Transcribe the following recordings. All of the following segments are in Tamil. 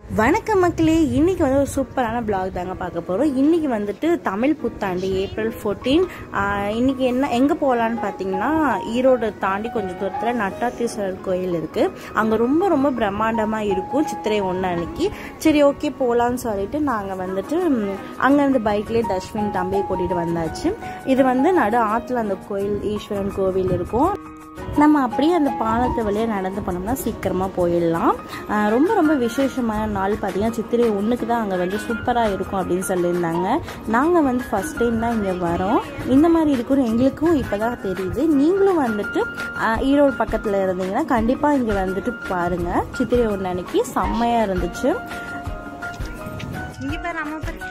வணக்கம் மக்களே இன்னைக்கு வந்து ஒரு சூப்பரான பிளாக் தாங்க பார்க்க போகிறோம் இன்னைக்கு வந்துட்டு தமிழ் புத்தாண்டு ஏப்ரல் ஃபோர்டீன் இன்னைக்கு என்ன எங்கே போகலான்னு பார்த்தீங்கன்னா ஈரோடு தாண்டி கொஞ்சம் தூரத்தில் நட்டாத்தீஸ்வரர் கோயில் இருக்குது அங்கே ரொம்ப ரொம்ப பிரம்மாண்டமாக இருக்கும் சித்திரை ஒன்று அன்னைக்கு சரி ஓகே போகலான்னு சொல்லிட்டு நாங்கள் வந்துட்டு ம், அங்கேருந்து பைக்லேயே தஷ்வின் தம்பியை கூட்டிகிட்டு வந்தாச்சு இது வந்து நடு ஆற்றுல அந்த கோயில் ஈஸ்வரன் கோவில் இருக்கும் நம்ம அப்படியே அந்த பாலத்தை வழியாக நடந்து போனோம்னா சீக்கிரமாக போயிடலாம் ஆஹ் ரொம்ப ரொம்ப விசேஷமான நாள் பார்த்தீங்கன்னா சித்திரை ஒன்றுக்கு தான் அங்கே வந்து சூப்பராக இருக்கும் அப்படின்னு சொல்லியிருந்தாங்க நாங்கள் வந்து ஃபஸ்ட் டைம் தான் இங்கே வரோம் இந்த மாதிரி இருக்குன்னு எங்களுக்கும் இப்போ தான் தெரியுது நீங்களும் வந்துட்டு ஆஹ் ஈரோடு பக்கத்தில் இருந்தீங்கன்னா கண்டிப்பாக இங்கே வந்துட்டு பாருங்கள் சித்திரை ஒன்று அன்னைக்கு செம்மையாக இருந்துச்சு இங்கே பாரு அம்மா பாரு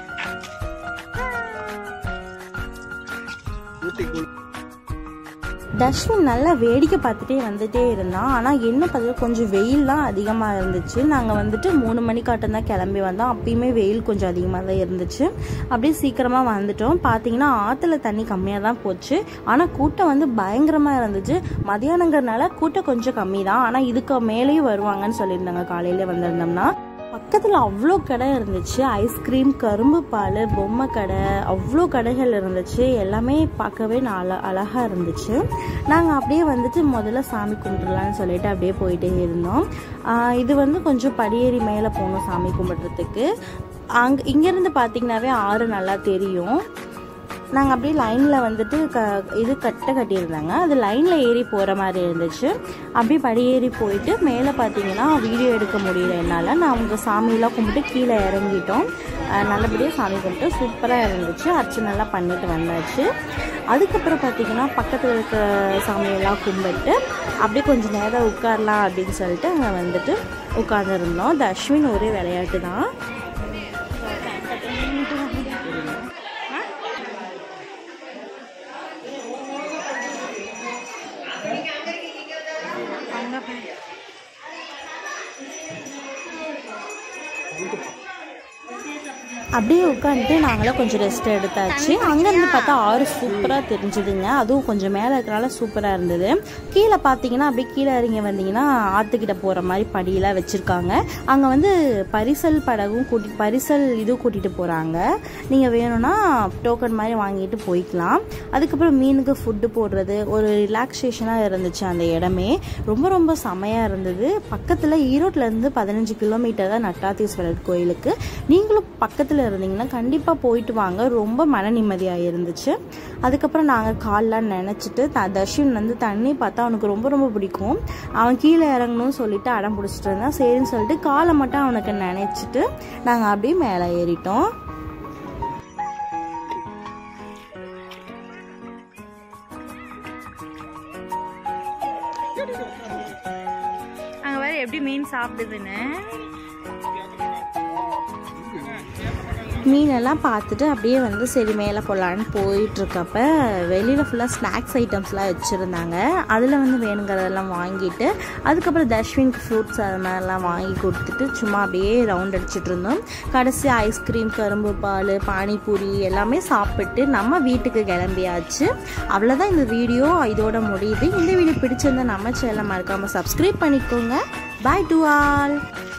தஷ்வின் நல்லா வேடிக்கை பார்த்துட்டே வந்துட்டே இருந்தான் ஆனால் என்ன பார்த்தீங்கன்னா கொஞ்சம் வெயில்லாம் அதிகமாக இருந்துச்சு நாங்கள் வந்துட்டு மூணு மணிக்காட்டம் தான் கிளம்பி வந்தோம் அப்பயுமே வெயில் கொஞ்சம் அதிகமாக தான் இருந்துச்சு அப்படியே சீக்கிரமாக வந்துட்டோம் பார்த்தீங்கன்னா ஆற்றுல தண்ணி கம்மியாக தான் போச்சு ஆனால் கூட்டம் வந்து பயங்கரமாக இருந்துச்சு மதியானங்கிறனால கூட்டம் கொஞ்சம் கம்மி தான் ஆனால் இதுக்கு மேலேயும் வருவாங்கன்னு சொல்லியிருந்தாங்க காலையில் வந்திருந்தோம்னா பக்கத்தில் அவ்வளோ கடை இருந்துச்சு ஐஸ்கிரீம் கரும்பு பால் பொம்மை கடை அவ்வளோ கடைகள் இருந்துச்சு எல்லாமே பார்க்கவே நல்ல அழகாக இருந்துச்சு நாங்கள் அப்படியே வந்துட்டு முதல்ல சாமி கும்பிட்டுலான்னு சொல்லிட்டு அப்படியே போயிட்டே இருந்தோம் ஆஹ் இது வந்து கொஞ்சம் படியேறி மேலே போகணும் சாமி கும்பிட்றதுக்கு அங்கே இங்கேருந்து பார்த்தீங்கன்னாவே ஆறு நல்லா தெரியும் நாங்கள் அப்படியே லைனில் வந்துட்டு க இது கட்டை கட்டியிருந்தாங்க அது லைனில் ஏறி போகிற மாதிரி இருந்துச்சு அப்படியே படியேறி போயிட்டு மேலே பார்த்தீங்கன்னா வீடியோ எடுக்க முடியல என்னால் நான் அவங்க சாமியெல்லாம் கும்பிட்டு கீழே இறங்கிட்டோம் அஹ் நல்லபடியாக சாமி கும்பிட்டு சூப்பராக இருந்துச்சு அர்ச்சனைலாம் பண்ணிட்டு வந்தாச்சு அதுக்கப்புறம் பார்த்தீங்கன்னா பக்கத்தில் இருக்க சாமியெல்லாம் கும்பிட்டு அப்படியே கொஞ்சம் நேரம் உட்காரலாம் அப்படின்னு சொல்லிட்டு அங்கே வந்துட்டு உட்காந்துருந்தோம் இந்த அஸ்வின் ஒரே விளையாட்டு தான் அப்படியே உட்காந்துட்டு நாங்களாம் கொஞ்சம் ரெஸ்ட் எடுத்தாச்சு அங்கேருந்து பார்த்தா ஆறு சூப்பராக தெரிஞ்சுதுங்க அதுவும் கொஞ்சம் மேலே இருக்கிறனால சூப்பராக இருந்தது கீழே பார்த்தீங்கன்னா அப்படியே கீழே இறங்கி வந்தீங்கன்னா ஆற்றுக்கிட்ட போகிற மாதிரி படியெல்லாம் வச்சுருக்காங்க அங்கே வந்து பரிசல் படகும் கூட்டி பரிசல் இது கூட்டிகிட்டு போகிறாங்க நீங்கள் வேணும்னா டோக்கன் மாதிரி வாங்கிட்டு போய்க்கலாம் அதுக்கப்புறம் மீனுக்கு ஃபுட்டு போடுறது ஒரு ரிலாக்ஸேஷனாக இருந்துச்சு அந்த இடமே ரொம்ப ரொம்ப செமையாக இருந்தது பக்கத்தில் ஈரோட்லேருந்து பதினஞ்சு கிலோமீட்டர் தான் நட்டாத்தீஸ்வரர் கோயிலுக்கு நீங்களும் பக்கத்தில் இருந்தீங்கன்னா கண்டிப்பாக போயிட்டு வாங்க ரொம்ப மன நிம்மதியாக இருந்துச்சு அதுக்கப்புறம் நாங்கள் கால்லாம் நினச்சிட்டு த தர்ஷன் வந்து தண்ணி பார்த்தா அவனுக்கு ரொம்ப ரொம்ப பிடிக்கும் அவன் கீழே இறங்கணும்னு சொல்லிட்டு அடம் பிடிச்சிட்டு இருந்தான் சரின்னு சொல்லிட்டு காலை மட்டும் அவனுக்கு நினச்சிட்டு நாங்கள் அப்படியே மேலே ஏறிட்டோம் அங்கே வேற எப்படி மீன் சாப்பிடுதுன்னு மீனெல்லாம் பார்த்துட்டு அப்படியே வந்து சரி மேலே போகலான்னு போயிட்டுருக்கப்ப வெளியில் ஃபுல்லாக ஸ்நாக்ஸ் ஐட்டம்ஸ்லாம் வச்சுருந்தாங்க அதில் வந்து வேணுங்கிறதெல்லாம் வாங்கிட்டு அதுக்கப்புறம் தஷ்வின்க்கு ஃப்ரூட்ஸ் அது மாதிரிலாம் வாங்கி கொடுத்துட்டு சும்மா அப்படியே ரவுண்ட் அடிச்சிட்டு இருந்தோம் கடைசி ஐஸ்கிரீம் கரும்பு பால் பானிபூரி எல்லாமே சாப்பிட்டு நம்ம வீட்டுக்கு கிளம்பியாச்சு அவ்வளோதான் இந்த வீடியோ இதோட முடியுது இந்த வீடியோ பிடிச்சிருந்தா நம்ம சேனலை மறக்காமல் சப்ஸ்கிரைப் பண்ணிக்கோங்க பாய் டு ஆல்